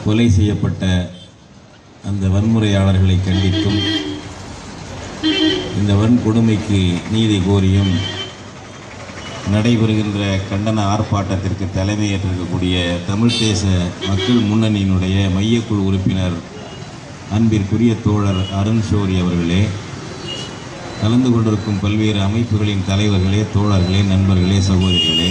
கொலை செய்யப்பட்ட அந்த வன்முறையாளர்களை கண்டித்தும் இந்த வன்கொடுமைக்கு நீதி கோரியும் நடைபெறுகின்ற கண்டன ஆர்ப்பாட்டத்திற்கு தலைமையேற்றிருக்கக்கூடிய தமிழ் தேச மக்கள் முன்னணியினுடைய மையக்குழு உறுப்பினர் அன்பிற்குரிய தோழர் அருண் ஷோரி அவர்களே கலந்து கொண்டிருக்கும் பல்வேறு அமைப்புகளின் தலைவர்களே தோழர்களே நண்பர்களே சகோதரிகளே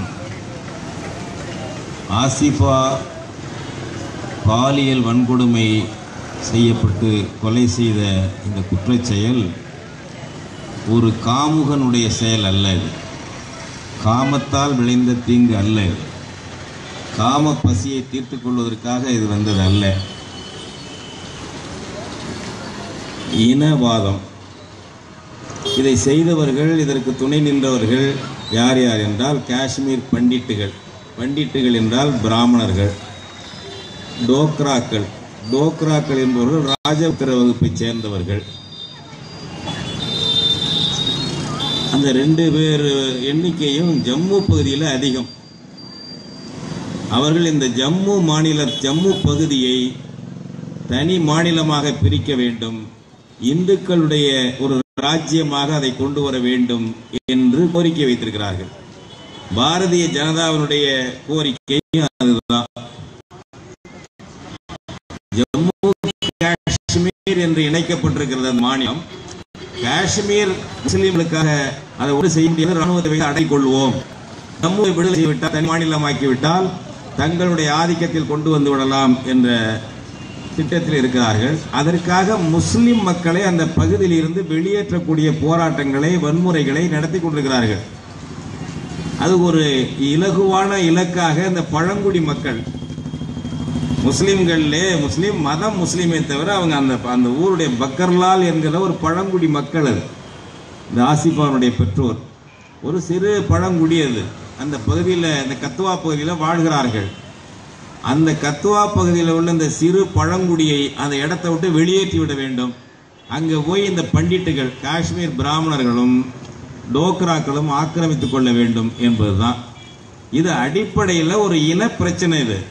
ஆசிஃபா பாலியல் வன்கொடுமை செய்யப்பட்டு கொலை செய்த இந்த குற்றச் செயல் ஒரு காமுகனுடைய செயல் அல்ல இது காமத்தால் விளைந்த தீங்கு அல்ல இது காம பசியை தீர்த்து கொள்வதற்காக இது வந்தது அல்ல இனவாதம் இதை செய்தவர்கள் இதற்கு துணை நின்றவர்கள் யார் யார் என்றால் காஷ்மீர் பண்டிட்டுகள் பண்டிட்டுகள் என்றால் பிராமணர்கள் டோக்ராக்கள் டோக்ராக்கள் என்பவர்கள் ராஜபுத்திர வகுப்பைச் சேர்ந்தவர்கள் அந்த ரெண்டு பேர் எண்ணிக்கையும் ஜம்மு பகுதியில் அதிகம் அவர்கள் இந்த ஜம்மு மாநில ஜம்மு பகுதியை தனி மாநிலமாக பிரிக்க வேண்டும் இந்துக்களுடைய ஒரு ராஜ்யமாக அதை கொண்டு வர வேண்டும் என்று கோரிக்கை வைத்திருக்கிறார்கள் பாரதிய ஜனதாவினுடைய கோரிக்கையும் அதுதான் ஜம்மு காஷ்மீர் என்று இணைக்கப்பட்டிருக்கிறது அந்த மாநிலம் காஷ்மீர் முஸ்லிம்களுக்காக அதை ஒரு செய்ய முடியாது ராணுவத்தை வைத்து அடை கொள்வோம் ஜம்முவை விடுதலை செய்துவிட்டால் தனி மாநிலமாக்கிவிட்டால் தங்களுடைய ஆதிக்கத்தில் கொண்டு வந்து விடலாம் என்ற திட்டத்தில் இருக்கிறார்கள் அதற்காக முஸ்லிம் மக்களை அந்த பகுதியில் இருந்து வெளியேற்றக்கூடிய போராட்டங்களை வன்முறைகளை நடத்தி கொண்டிருக்கிறார்கள் அது ஒரு இலகுவான இலக்காக இந்த பழங்குடி மக்கள் முஸ்லிம்களிலே முஸ்லிம் மதம் முஸ்லீமே தவிர அவங்க அந்த அந்த ஊருடைய பக்கர்லால் என்கிற ஒரு பழங்குடி மக்கள் அது இந்த ஆசிஃபானுடைய பெற்றோர் ஒரு சிறு பழங்குடி அது அந்த பகுதியில் இந்த கத்துவா பகுதியில் வாழ்கிறார்கள் அந்த கத்துவா பகுதியில் உள்ள இந்த சிறு பழங்குடியை அந்த இடத்தை விட்டு வெளியேற்றி விட வேண்டும் அங்கே போய் இந்த பண்டிட்டுகள் காஷ்மீர் பிராமணர்களும் டோக்ராக்களும் ஆக்கிரமித்துக் கொள்ள வேண்டும் என்பதுதான் இது அடிப்படையில் ஒரு இன பிரச்சனை இது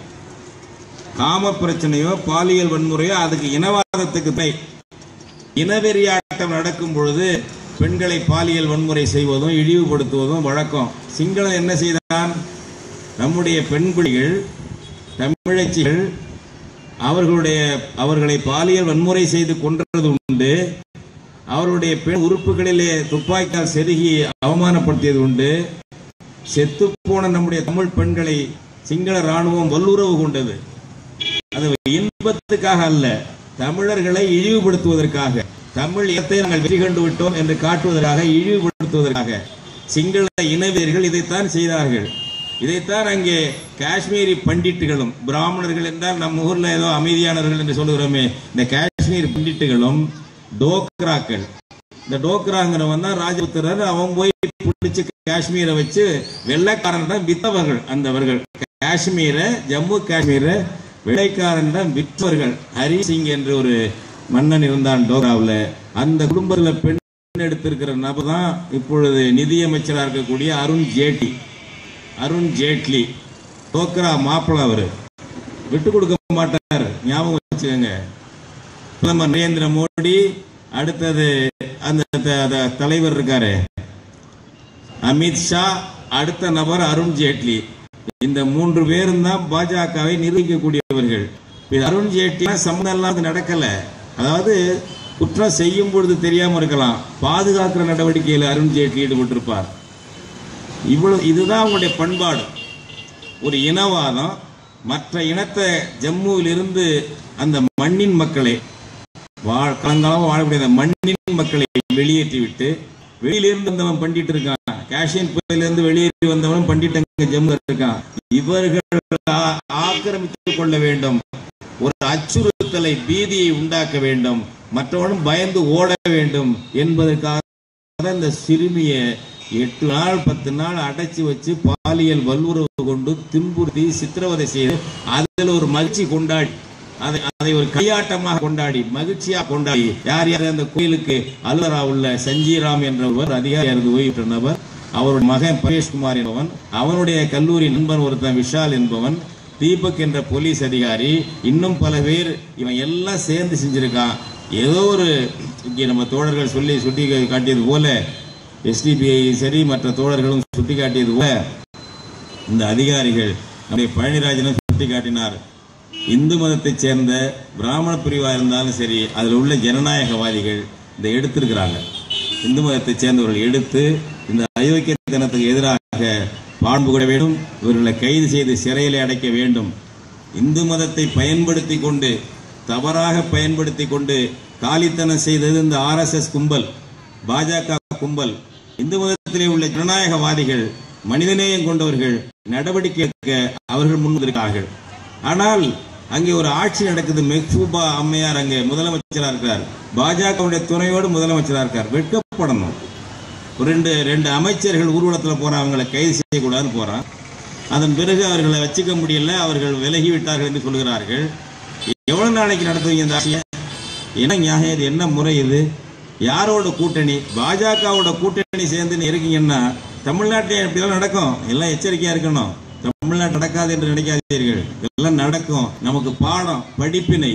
காம பிரச்சனையோ பாலியல் வன்முறையோ அதுக்கு இனவாதத்துக்கு துணை இனவெறியாட்டம் நடக்கும் பொழுது பெண்களை பாலியல் வன்முறை செய்வதும் இழிவுபடுத்துவதும் வழக்கம் சிங்களம் என்ன செய்தான் நம்முடைய பெண் குடிகள் தமிழச்சிகள் அவர்களுடைய அவர்களை பாலியல் வன்முறை செய்து கொன்றது உண்டு அவருடைய பெண் உறுப்புகளிலே துப்பாக்கியால் செருகி அவமானப்படுத்தியது உண்டு செத்துப்போன நம்முடைய தமிழ் பெண்களை சிங்கள ராணுவம் வல்லுறவு கொண்டது அது இன்பத்துக்காக அல்ல தமிழர்களை இழிவுபடுத்துவதற்காக தமிழ் இனத்தை நாங்கள் வெற்றி கண்டு விட்டோம் என்று காட்டுவதற்காக இழிவுபடுத்துவதற்காக சிங்கள இனவீரர்கள் இதைத்தான் செய்தார்கள் இதைத்தான் அங்கே காஷ்மீரி பண்டிட்டுகளும் பிராமணர்கள் என்றால் நம்ம ஊர்ல ஏதோ அமைதியானவர்கள் என்று சொல்லுகிறோமே இந்த காஷ்மீர் பண்டிட்டுகளும் டோக்ராக்கள் இந்த டோக்ராங்கிறவன் தான் ராஜபுத்திரர் அவன் போய் பிடிச்சு காஷ்மீரை வச்சு வெள்ளைக்காரன் தான் வித்தவர்கள் அந்தவர்கள் காஷ்மீரை ஜம்மு காஷ்மீரை வெள்ளைக்காரன் தான் விற்றவர்கள் ஹரி சிங் என்று ஒரு மன்னன் இருந்தான் டோக்ராவில் அந்த குடும்பத்தில் பெண் எடுத்திருக்கிற நபர் தான் இப்பொழுது நிதியமைச்சராக இருக்கக்கூடிய அருண் ஜேட்லி அருண் ஜேட்லி டோக்ரா மாப்பிள்ள அவர் விட்டு கொடுக்க மாட்டார் ஞாபகம் வச்சுக்கோங்க பிரதமர் நரேந்திர மோடி அடுத்தது அந்த த- த- தலைவர் இருக்காரு அமித் ஷா அடுத்த நபர் அருண் ஜேட்லி இந்த மூன்று பேரும் தான் பாஜகவை நிர்வகிக்கக்கூடியவர்கள் இது அருண் ஜேட்லி சம்மந்தம் இல்லாத நடக்கல அதாவது குற்றம் செய்யும் பொழுது தெரியாம இருக்கலாம் பாதுகாக்கிற நடவடிக்கையில் அருண் ஜேட்லி ஈடுபட்டிருப்பார் இவ்வளவு இதுதான் அவங்களுடைய பண்பாடு ஒரு இனவாதம் மற்ற இனத்தை ஜம்முவிலிருந்து அந்த மண்ணின் மக்களை வாழ் கலங்காலம் வாழக்கூடிய அந்த மண்ணின் மக்களை வெளியேற்றி விட்டு வெளியிலிருந்து வந்தவன் பண்டிட்டு இருக்கான் காஷ்மீர் பகுதியிலிருந்து வெளியேறி வந்தவன் பண்டிட்டு ஜம்மு இருக்கான் இவர்கள் ஆ- ஆக்கிரமித்துக் கொள்ள வேண்டும் ஒரு அச்சுறுத்தலை பீதியை உண்டாக்க வேண்டும் மற்றவனும் பயந்து ஓட வேண்டும் என்பதற்காக தான் இந்த சிறுமியை எட்டு நாள் பத்து நாள் அடைச்சி வச்சு பாலியல் வல்லுறவு கொண்டு துன்புறுத்தி சித்திரவதை செய்து அதில் ஒரு மகிழ்ச்சி கொண்டாடி அதை அதை ஒரு கையாட்டமாக கொண்டாடி மகிழ்ச்சியாக கொண்டாடி யார் யார் அந்த கோயிலுக்கு அலுவலரா உள்ள சஞ்சீராம் என்றவர் அதிகாரி இருந்து ஓய்வுற்ற நபர் அவருடைய மகன் பரேஷ்குமார் என்பவன் அவனுடைய கல்லூரி நண்பன் ஒருத்தன் விஷால் என்பவன் தீபக் என்ற போலீஸ் அதிகாரி இன்னும் பல பேர் இவன் எல்லாம் சேர்ந்து செஞ்சிருக்கான் ஏதோ ஒரு இங்கே நம்ம தோழர்கள் சொல்லி சுட்டி காட்டியது போல எஸ்டிபிஐ சரி மற்ற தோழர்களும் சுட்டி காட்டியது போல இந்த அதிகாரிகள் நம்முடைய பழனிராஜனும் சுட்டி காட்டினார் இந்து மதத்தைச் சேர்ந்த பிராமண பிரிவாக இருந்தாலும் சரி அதில் உள்ள ஜனநாயகவாதிகள் இதை எடுத்திருக்கிறாங்க இந்து மதத்தைச் சேர்ந்தவர்கள் எடுத்து இந்த அயோக்கியத்தனத்துக்கு எதிராக பாண்பு கொள்ள வேண்டும் இவர்களை கைது செய்து சிறையில் அடைக்க வேண்டும் இந்து மதத்தை பயன்படுத்தி கொண்டு தவறாக பயன்படுத்தி கொண்டு காலித்தனம் செய்தது இந்த ஆர்எஸ்எஸ் கும்பல் பாஜக கும்பல் இந்து மதத்திலே உள்ள ஜனநாயகவாதிகள் மனிதநேயம் கொண்டவர்கள் நடவடிக்கை எடுக்க அவர்கள் முன்வந்திருக்கிறார்கள் ஆனால் அங்கே ஒரு ஆட்சி நடக்குது மெஹ்பூபா அம்மையார் அங்கே முதலமைச்சராக இருக்கிறார் பாஜகவுடைய துணையோடு முதலமைச்சராக இருக்கார் வெட்கப்படணும் ஒரு ரெண்டு ரெண்டு அமைச்சர்கள் ஊர்வலத்தில் போறான் அவங்களை கைது செய்யக்கூடாதுன்னு போறான் அதன் பிறகு அவர்களை வச்சுக்க முடியல அவர்கள் விலகி விட்டார்கள் என்று சொல்கிறார்கள் எவ்வளவு நாளைக்கு நடத்துவீங்க இந்த ஆட்சியை என்ன நியாயம் இது என்ன முறை இது யாரோட கூட்டணி பாஜகவோட கூட்டணி சேர்ந்து இருக்கீங்கன்னா தமிழ்நாட்டில் இப்படிலாம் நடக்கும் எல்லாம் எச்சரிக்கையா இருக்கணும் தமிழ்நாடு நடக்காது என்று நினைக்காதீர்கள் எல்லாம் நடக்கும் நமக்கு பாடம் படிப்பினை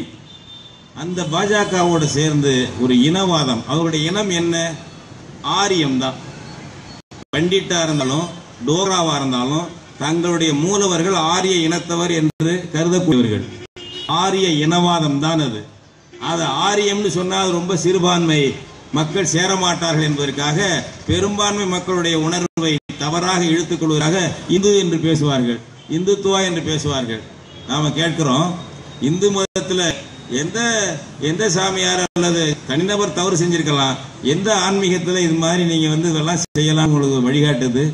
அந்த பாஜகவோட சேர்ந்து ஒரு இனவாதம் அவருடைய இனம் என்ன ஆரியம் தான் பண்டிட்டா இருந்தாலும் டோராவா இருந்தாலும் தங்களுடைய மூலவர்கள் ஆரிய இனத்தவர் என்று கருதக்கூடியவர்கள் ஆரிய இனவாதம் தான் அது அது ஆரியம்னு சொன்னா அது ரொம்ப சிறுபான்மை மக்கள் சேரமாட்டார்கள் என்பதற்காக பெரும்பான்மை மக்களுடைய உணர்வை தவறாக இழுத்துக் கொள்வதாக இந்து என்று பேசுவார்கள் இந்துத்துவா என்று பேசுவார்கள் நாம கேட்கிறோம் இந்து மதத்துல எந்த எந்த சாமியார் அல்லது தனிநபர் தவறு செஞ்சிருக்கலாம் எந்த ஆன்மீகத்துல இது மாதிரி நீங்க வந்து இதெல்லாம் செய்யலாம் உங்களுக்கு வழிகாட்டுது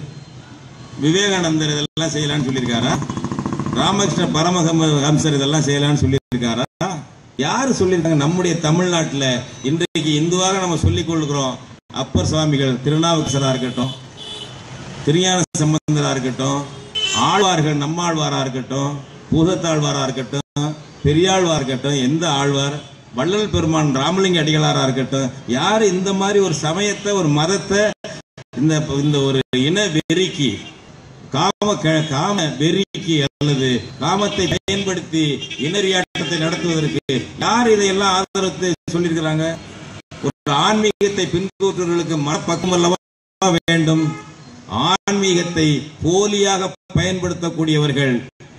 விவேகானந்தர் இதெல்லாம் செய்யலாம்னு சொல்லியிருக்காரா ராமகிருஷ்ண பரமஹம் ஹம்சர் இதெல்லாம் செய்யலாம்னு சொல்லியிருக்காரா யாரு சொல்லியிருக்காங்க நம்முடைய தமிழ்நாட்டுல இன்றைக்கு இந்துவாக நம்ம சொல்லிக் கொள்கிறோம் அப்பர் சுவாமிகள் திருநாவுக்கரசரா இருக்கட்டும் திருஞான சம்பந்தரா இருக்கட்டும் ஆழ்வார்கள் நம்மாழ்வாரா இருக்கட்டும் பூதத்தாழ்வாரா இருக்கட்டும் பெரியாழ்வார் இருக்கட்டும் எந்த ஆழ்வார் வள்ளல் பெருமான் ராமலிங்க அடிகளாரா இருக்கட்டும் யாரு இந்த மாதிரி ஒரு சமயத்தை ஒரு மதத்தை இந்த இந்த ஒரு இன வெறிக்கு காம க- காம வெறிக்கு அல்லது காமத்தை பயன்படுத்தி இனறியாட்டத்தை நடத்துவதற்கு யார் இதையெல்லாம் ஆதரவு சொல்லியிருக்கிறாங்க ஒரு ஆன்மீகத்தை பின்பற்றுவர்களுக்கு மனப்பக்கம் அல்லவா வேண்டும் ஆன்மீகத்தை போலியாக பயன்படுத்தக்கூடியவர்கள்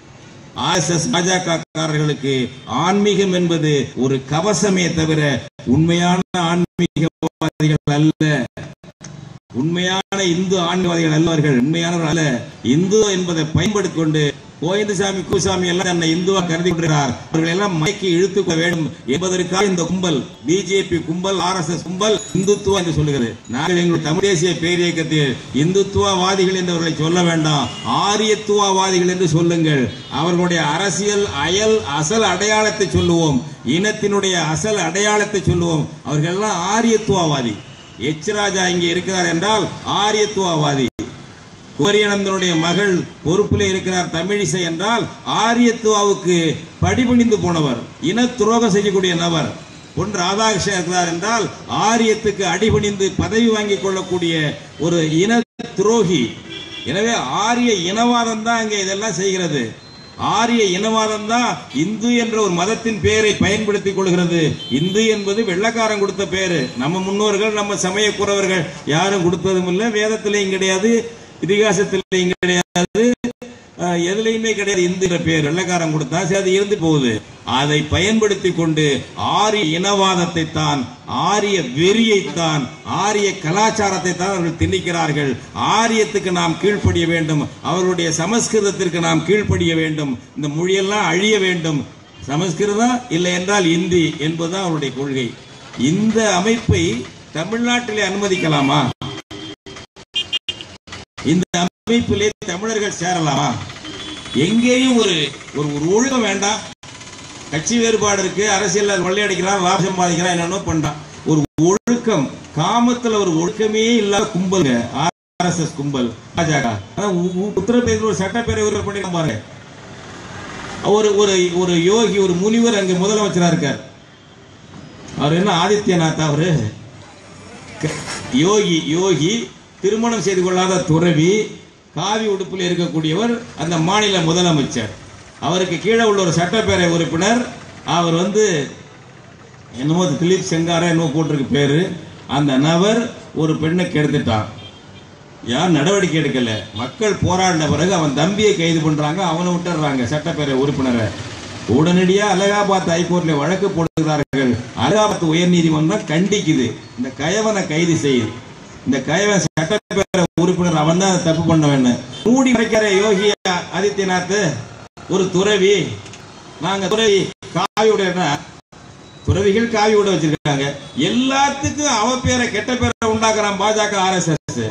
ஆர்எஸ்எஸ் பாஜக காரர்களுக்கு ஆன்மீகம் என்பது ஒரு கவசமே தவிர உண்மையான ஆன்மீகவாதிகள் அல்ல உண்மையான இந்து ஆன்மீகவாதிகள் அல்லவர்கள் உண்மையானவர்கள் அல்ல இந்து என்பதை பயன்படுத்திக் கொண்டு கோவிந்தசாமி குருசாமி எல்லாம் தன்னை இந்துவா கருதி கொண்டிருக்கிறார் அவர்கள் எல்லாம் மயக்கி இழுத்துக் கொள்ள வேண்டும் என்பதற்காக இந்த கும்பல் பிஜேபி கும்பல் ஆர்எஸ்எஸ் கும்பல் இந்துத்துவா என்று சொல்லுகிறது நாங்கள் எங்கள் தமிழ் தேசிய பேரியக்கத்தில் இந்துத்துவவாதிகள் என்று அவர்களை சொல்ல வேண்டாம் ஆரியத்துவவாதிகள் என்று சொல்லுங்கள் அவர்களுடைய அரசியல் அயல் அசல் அடையாளத்தை சொல்லுவோம் இனத்தினுடைய அசல் அடையாளத்தை சொல்லுவோம் அவர்கள் எல்லாம் ஆரியத்துவவாதி எச் ராஜா இங்கே இருக்கிறார் என்றால் ஆரியத்துவவாதி குமரியனந்தனுடைய மகள் பொறுப்பிலே இருக்கிறார் தமிழிசை என்றால் ஆரியத்துவாவுக்கு படிபணிந்து போனவர் இன துரோகம் செய்யக்கூடிய நபர் பொன் ராதாகிருஷ்ணன் இருக்கிறார் என்றால் ஆரியத்துக்கு அடிபணிந்து பதவி வாங்கிக் கொள்ளக்கூடிய ஒரு இன துரோகி எனவே ஆரிய இனவாதம் தான் அங்கே இதெல்லாம் செய்கிறது ஆரிய இனவாதம் தான் இந்து என்ற ஒரு மதத்தின் பெயரை பயன்படுத்திக் கொள்கிறது இந்து என்பது வெள்ளக்காரன் கொடுத்த பேரு நம்ம முன்னோர்கள் நம்ம சமய குறவர்கள் யாரும் கொடுத்ததும் இல்லை வேதத்திலையும் கிடையாது இதிகாசத்திலையும் கிடையாது அஹ், எதுலையுமே கிடையாது இந்து என்ற பேர் வெள்ளக்காரன் கொடுத்தா சரி அது இருந்து போகுது அதை பயன்படுத்தி கொண்டு ஆரிய இனவாதத்தை தான் ஆரிய வெறியை தான் ஆரிய கலாச்சாரத்தை தான் அவர்கள் திணிக்கிறார்கள் ஆரியத்துக்கு நாம் கீழ்ப்படிய வேண்டும் அவர்களுடைய சமஸ்கிருதத்திற்கு நாம் கீழ்ப்படிய வேண்டும் இந்த மொழியெல்லாம் அழிய வேண்டும் சமஸ்கிருதம் இல்லை என்றால் இந்தி என்பதுதான் அவருடைய கொள்கை இந்த அமைப்பை தமிழ்நாட்டிலே அனுமதிக்கலாமா இந்த அமைப்பிலே தமிழர்கள் சேரலாமா எங்கேயும் ஒரு ஒரு ஒரு ஒழுக்கம் வேண்டாம் கட்சி வேறுபாடு இருக்கு அரசியல் கொள்ளையடிக்கிறான் லாபம் சம்பாதிக்கிறான் என்னென்னோ பண்றான் ஒரு ஒழுக்கம் காமத்துல ஒரு ஒழுக்கமே இல்லாத கும்பலுங்க ஆர்எஸ்எஸ் கும்பல் பாஜக அதான் உ- உ- உத்தரப்பிரதேச ஒரு சட்டப்பேரவை உறுப்பினர் பண்ணிருக்கான் பாருங்க ஒரு ஒரு ஒரு யோகி ஒரு முனிவர் அங்க முதலமைச்சரா இருக்கார் அவர் என்ன ஆதித்யநாத் அவரு க- யோகி யோகி திருமணம் செய்து கொள்ளாத துறவி காவி உடுப்பில் இருக்கக்கூடியவர் அந்த மாநில முதலமைச்சர் அவருக்கு கீழே உள்ள ஒரு சட்டப்பேரவை உறுப்பினர் அவர் வந்து என்னமோ அது திலீப் செங்காரா என்னமோ போட்டிருக்கு பேரு அந்த நபர் ஒரு பெண்ணை கெடுத்துட்டான் யார் நடவடிக்கை எடுக்கல மக்கள் போராடின பிறகு அவன் தம்பியை கைது பண்றாங்க அவனை விட்டுறாங்க சட்டப்பேரவை உறுப்பினரை உடனடியா அலகாபாத் ஹைகோர்ட்ல வழக்கு போடுகிறார்கள் அலகாபாத் உயர்நீதிமன்றம் கண்டிக்குது இந்த கயவனை கைது செய்யுது இந்த கயவன் சட்டப்பேரவை உறுப்பினர் அவன் தான் தப்பு பண்ணவன் மூடி மறைக்கிற யோகி ஆதித்யநாத் ஒரு துறவி நாங்க துறவி காவியுடைய துறவிகள் காவி விட வச்சிருக்காங்க எல்லாத்துக்கும் அவ பேரை கெட்ட பேரை உண்டாக்குறான் பாஜக ஆர்எஸ்எஸ்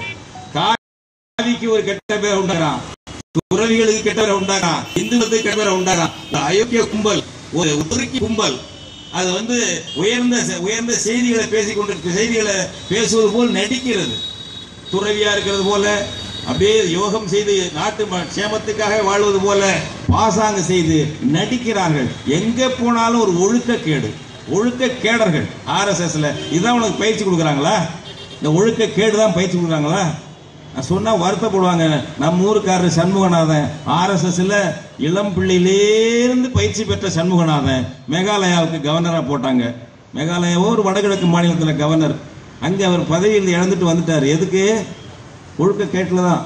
காவிக்கு ஒரு கெட்ட பேரை உண்டாக்குறான் துறவிகளுக்கு கெட்ட பேரை உண்டாக்குறான் இந்துக்களுக்கு கெட்ட பேரை உண்டாக்குறான் இந்த அயோக்கிய கும்பல் ஒரு உருக்கி கும்பல் அது வந்து உயர்ந்த செ- உயர்ந்த செய்திகளை பேசிக் கொண்டு செய்திகளை பேசுவது போல் நடிக்கிறது துறவியா இருக்கிறது போல அப்படியே யோகம் செய்து நாட்டு ம- க்ஷேமத்துக்காக வாழ்வது போல பாசாங்க செய்து நடிக்கிறார்கள் எங்க போனாலும் ஒரு ஒழுக்கக்கேடு ஒழுக்க கேடர்கள் ஆர்எஸ்எஸ்ல இதான் உனக்கு பயிற்சி கொடுக்குறாங்களா இந்த ஒழுக்க கேடு தான் பயிற்சி கொடுக்குறாங்களா நான் சொன்னா வருத்தப்படுவாங்க நம்ம ஊருக்காரர் சண்முகநாதன் ஆர்எஸ்எஸ்ல இளம் பிள்ளையிலேருந்து பயிற்சி பெற்ற சண்முகநாதன் மேகாலயாவுக்கு கவர்னரா போட்டாங்க மேகாலயாவோ ஒரு வடகிழக்கு மாநிலத்துல கவர்னர் அங்க அவர் பதவியில் இழந்துட்டு வந்துட்டார் எதுக்கு ஒழுக்க கேட்டில் தான்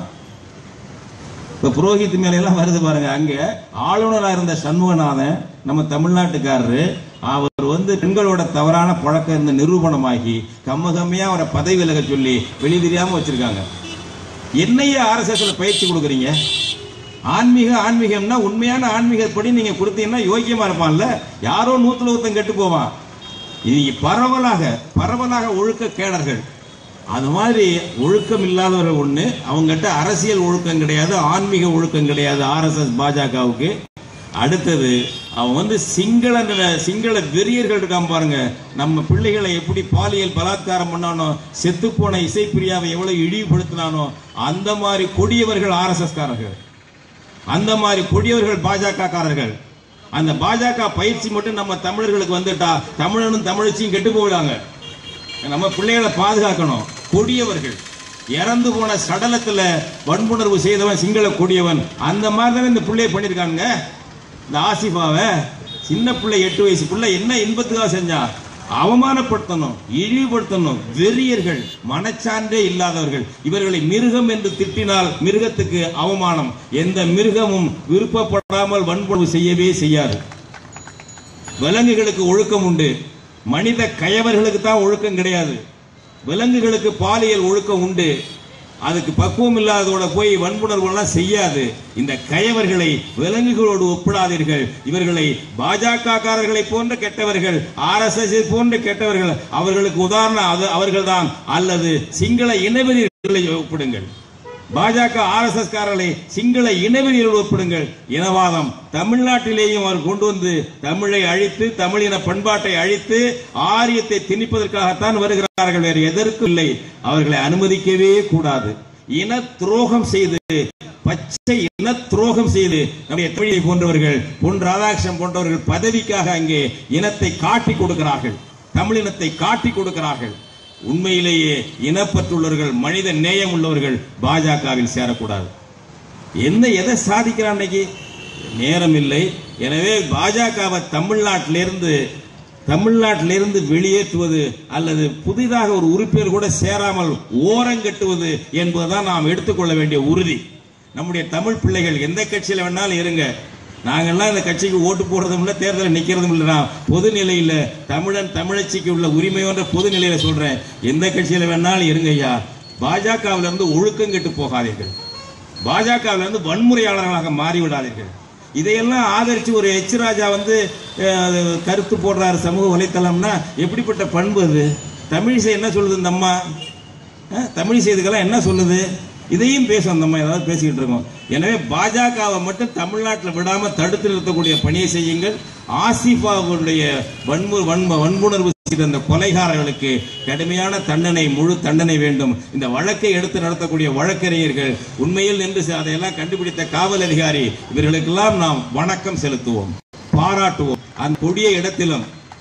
இப்போ புரோஹித் மேல எல்லாம் வருது பாருங்க அங்க ஆளுநராக இருந்த சண்முகநாதன் நம்ம தமிழ்நாட்டுக்காரரு அவர் வந்து பெண்களோட தவறான பழக்கம் இருந்த நிரூபணமாகி கம்மகம்மையா அவரை பதவி விலக சொல்லி வெளி தெரியாம வச்சிருக்காங்க என்னையே ஆர்எஸ்எஸ்ல பயிற்சி கொடுக்குறீங்க ஆன்மீக ஆன்மீகம்னா உண்மையான ஆன்மீகப்படி நீங்க கொடுத்தீங்கன்னா யோக்கியமா இருப்பான்ல யாரோ நூத்துல ஒருத்தன் கெட்டு போவான் இது பரவலாக பரவலாக ஒழுக்க கேடர்கள் அது மாதிரி ஒழுக்கம் இல்லாதவர்கள் ஒண்ணு அவங்ககிட்ட அரசியல் ஒழுக்கம் கிடையாது ஆன்மீக ஒழுக்கம் கிடையாது ஆர்எஸ்எஸ் பாஜகவுக்கு அடுத்தது அவன் வந்து சிங்கள நில- சிங்கள வெறியர்கள் இருக்கான் பாருங்க நம்ம பிள்ளைகளை எப்படி பாலியல் பலாத்காரம் பண்ணானோ செத்துப்போன இசைப்பிரியாவை எவ்வளவு இழிவுபடுத்தினானோ அந்த மாதிரி கொடியவர்கள் ஆர்எஸ்எஸ் காரர்கள் அந்த மாதிரி கொடியவர்கள் பாஜக காரர்கள் அந்த பாஜக பயிற்சி மட்டும் நம்ம தமிழர்களுக்கு வந்துட்டா தமிழனும் தமிழச்சியும் கெட்டு போயிடாங்க நம்ம பிள்ளைகளை பாதுகாக்கணும் கொடியவர்கள் இறந்து போன சடலத்துல வன்புணர்வு செய்தவன் சிங்கள கொடியவன் அந்த மாதிரி தானே இந்த பிள்ளைய பண்ணிருக்காங்க இந்த ஆசிஃபாவை சின்ன பிள்ளை எட்டு வயசு பிள்ளை என்ன இன்பத்துக்காக செஞ்சான் அவமானப்படுத்தணும் இழிவுபடுத்தணும் வெறியர்கள் மனச்சான்றே இல்லாதவர்கள் இவர்களை மிருகம் என்று திட்டினால் மிருகத்துக்கு அவமானம் எந்த மிருகமும் விருப்பப்படாமல் வன்புணர்வு செய்யவே செய்யாது விலங்குகளுக்கு ஒழுக்கம் உண்டு மனித கயவர்களுக்கு தான் ஒழுக்கம் கிடையாது விலங்குகளுக்கு பாலியல் ஒழுக்கம் உண்டு அதுக்கு பக்குவம் இல்லாததோட போய் வன்புணர்வு எல்லாம் செய்யாது இந்த கயவர்களை விலங்குகளோடு ஒப்பிடாதீர்கள் இவர்களை பாஜக காரர்களை போன்ற கெட்டவர்கள் ஆர்எஸ்எஸ் போன்ற கெட்டவர்கள் அவர்களுக்கு உதாரணம் அது அவர்கள்தான் அல்லது சிங்கள இனவெறிகளை ஒப்பிடுங்கள் பாஜக ஆர்எஸ்எஸ் காரர்களை சிங்கள இனவெறியில் ஒப்பிடுங்கள் இனவாதம் தமிழ்நாட்டிலேயும் அவர் கொண்டு வந்து தமிழை அழித்து தமிழின பண்பாட்டை அழித்து ஆரியத்தை திணிப்பதற்காகத்தான் வருகிறார்கள் வேறு எதற்கும் இல்லை அவர்களை அனுமதிக்கவே கூடாது இன துரோகம் செய்து பச்சை இன துரோகம் செய்து நம்முடைய தமிழை போன்றவர்கள் பொன் ராதாகிருஷ்ணன் போன்றவர்கள் பதவிக்காக அங்கே இனத்தை காட்டி கொடுக்கிறார்கள் தமிழினத்தை காட்டி கொடுக்கிறார்கள் உண்மையிலேயே இனப்பற்றுள்ளவர்கள் மனித நேயம் உள்ளவர்கள் பாஜகவில் சேரக்கூடாது என்ன எதை சாதிக்கிறான் இன்னைக்கு நேரம் இல்லை எனவே பாஜகவை தமிழ்நாட்டிலிருந்து தமிழ்நாட்டிலிருந்து வெளியேற்றுவது அல்லது புதிதாக ஒரு உறுப்பினர் கூட சேராமல் ஓரங்கட்டுவது என்பதுதான் நாம் எடுத்துக்கொள்ள வேண்டிய உறுதி நம்முடைய தமிழ் பிள்ளைகள் எந்த கட்சியில வேணாலும் இருங்க நாங்கெல்லாம் இந்த கட்சிக்கு ஓட்டு போடுறதும் இல்லை தேர்தலில் நிக்கிறதும் இல்லை நான் பொது நிலையில தமிழன் தமிழச்சிக்கு உள்ள உரிமையோன்ற பொது நிலையில சொல்றேன் எந்த கட்சியில வேணாலும் இருங்க ஐயா பாஜகவில இருந்து ஒழுக்கம் கெட்டு போகாதீர்கள் பாஜகவில இருந்து வன்முறையாளர்களாக மாறிவிடாதீர்கள் இதையெல்லாம் ஆதரிச்சு ஒரு எச் ராஜா வந்து அஹ், கருத்து போடுறாரு சமூக வலைத்தளம்னா எப்படிப்பட்ட பண்பு அது தமிழிசை என்ன சொல்லுது இந்த அம்மா அஹ், தமிழிசை இதுக்கெல்லாம் என்ன சொல்லுது இதையும் பேசும் அந்த அம்மா ஏதாவது பேசிக்கிட்டு இருக்கோம் எனவே பாஜகவை மட்டும் தமிழ்நாட்டில் விடாம தடுத்து நிறுத்தக்கூடிய பணியை செய்யுங்கள் ஆசிஃபாவுடைய வன்மு வன்ம வன்புணர்வு செய்த அந்த கொலைகாரர்களுக்கு கடுமையான தண்டனை முழு தண்டனை வேண்டும் இந்த வழக்கை எடுத்து நடத்தக்கூடிய வழக்கறிஞர்கள் உண்மையில் நின்று செ- அதையெல்லாம் கண்டுபிடித்த காவல் அதிகாரி இவர்களுக்கெல்லாம் நாம் வணக்கம் செலுத்துவோம் பாராட்டுவோம் அந்த கொடிய இடத்திலும்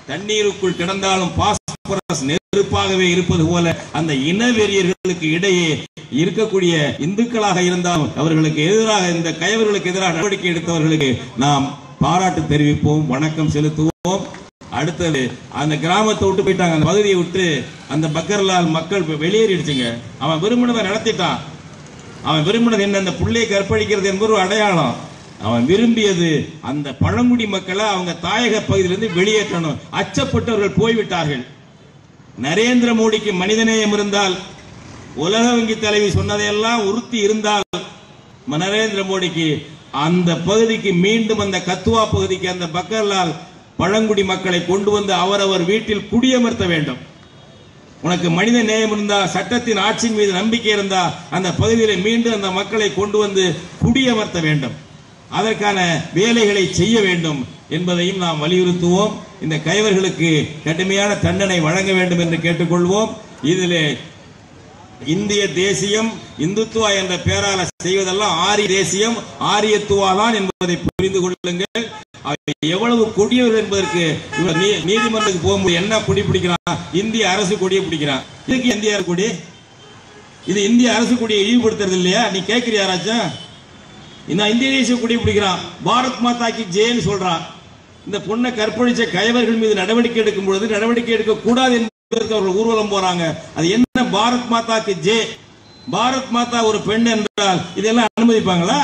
தண்ணீருக்குள் கிடந்தாலும் பாஸ்பரஸ் நெருப்பாகவே இருப்பது போல அந்த இனவெறியர்களுக்கு இடையே இருக்கக்கூடிய இந்துக்களாக இருந்தாலும் அவர்களுக்கு எதிராக இந்த கயவர்களுக்கு எதிராக நடவடிக்கை எடுத்தவர்களுக்கு நாம் பாராட்டு தெரிவிப்போம் வணக்கம் செலுத்துவோம் அடுத்தது அந்த கிராமத்தை விட்டு போயிட்டாங்க அந்த பகுதியை விட்டு அந்த பக்கர்லால் மக்கள் இப்ப வெளியேறிடுச்சுங்க அவன் விரும்பினதை நடத்திட்டான் அவன் விரும்பினது என்ன அந்த புள்ளையை கற்பழிக்கிறது என்பது ஒரு அடையாளம் அவன் விரும்பியது அந்த பழங்குடி மக்களை அவங்க தாயக பகுதியிலிருந்து வெளியேற்றணும் அச்சப்பட்டவர்கள் போய்விட்டார்கள் நரேந்திர மோடிக்கு மனிதநேயம் இருந்தால் உலக வங்கி தலைவி சொன்னதையெல்லாம் உறுத்தி இருந்தால் ம- நரேந்திர மோடிக்கு அந்த பகுதிக்கு மீண்டும் அந்த கத்துவா பகுதிக்கு அந்த பக்கர்லால் பழங்குடி மக்களை கொண்டு வந்து அவரவர் வீட்டில் குடியமர்த்த வேண்டும் உனக்கு மனித நேயம் இருந்தா சட்டத்தின் ஆட்சியின் மீது நம்பிக்கை இருந்தா அந்த பகுதியில மீண்டும் அந்த மக்களை கொண்டு வந்து குடியமர்த்த வேண்டும் அதற்கான வேலைகளை செய்ய வேண்டும் என்பதையும் நாம் வலியுறுத்துவோம் இந்த கைவர்களுக்கு கடுமையான தண்டனை வழங்க வேண்டும் என்று கேட்டுக்கொள்வோம் இதிலே இந்திய தேசியம் இந்துத்துவா என்ற பெயரால செய்வதெல்லாம் ஆரிய தேசியம் ஆரியத்துவா தான் என்பதை புரிந்து கொள்ளுங்கள் அவை எவ்வளவு கொடியவர் என்பதற்கு இவர் நீ- நீதிமன்றத்துக்கு போகும்போது என்ன கொடி பிடிக்கிறான் இந்திய அரசு கொடியை பிடிக்கிறான் இதுக்கு இந்திய அரசு கொடி இது இந்திய அரசு கொடியை இழிவுபடுத்துறது இல்லையா நீ கேட்கிறியா ராஜா இந்த இந்திய தேசிய கொடி பிடிக்கிறான் பாரத் மாதா கி ஜெயன்னு சொல்றான் இந்த பொண்ணை கற்பழிச்ச கயவர்கள் மீது நடவடிக்கை எடுக்கும் பொழுது நடவடிக்கை எடுக்க கூடாது என்பதற்கு அவர்கள் ஊர்வலம் போறாங்க அது என்ன பாரத் மாதாக்கு ஜே பாரத் மாதா ஒரு பெண் என்றால் இதெல்லாம் அனுமதிப்பாங்களா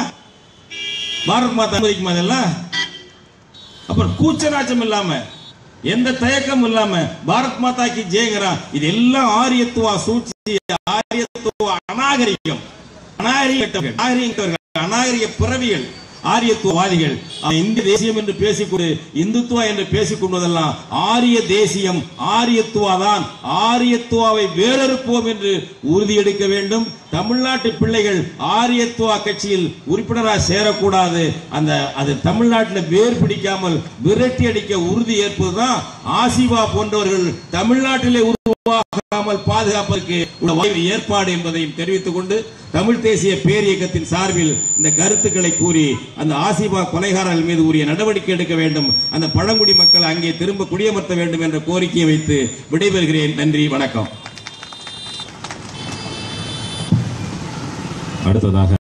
பாரத் மாதா அனுமதிக்குமா இதெல்லாம் அப்புறம் கூச்சநாச்சம் இல்லாம எந்த தயக்கம் இல்லாம பாரத் மாதா கி ஜெயங்கிறான் இது எல்லாம் ஆரியத்துவா சூழ்ச்சி ஆரியத்துவ அநாகரிகம் அநாகரிக அநாகரிகத்தவர்கள், அநாகரிக பிறவிகள் ஆரியத்துவவாதிகள் அவன் இந்திய தேசியம் என்று பேசிக்கொண்டு இந்துத்துவா என்று பேசிக் கொள்வதெல்லாம் ஆரிய தேசியம் ஆரியத்துவா தான் ஆரியத்துவாவை வேறறுப்போம் என்று உறுதி எடுக்க வேண்டும் தமிழ்நாட்டு பிள்ளைகள் ஆரியத்துவா கட்சியில் உறுப்பினராக சேரக்கூடாது அந்த அது தமிழ்நாட்டில் வேர் பிடிக்காமல் விரட்டி அடிக்க உறுதி ஏற்பதுதான் ஆசிவா போன்றவர்கள் தமிழ்நாட்டிலே உருவாகாமல் பாதுகாப்பதற்கு உள்ள வாய்ப்பு ஏற்பாடு என்பதையும் தெரிவித்துக் கொண்டு தமிழ் தேசிய பேரியக்கத்தின் சார்பில் இந்த கருத்துக்களை கூறி அந்த ஆசிபா கொலைகாரர்கள் மீது உரிய நடவடிக்கை எடுக்க வேண்டும் அந்த பழங்குடி மக்களை அங்கே திரும்ப குடியமர்த்த வேண்டும் என்ற கோரிக்கையை வைத்து விடைபெறுகிறேன் நன்றி வணக்கம் அடுத்ததாக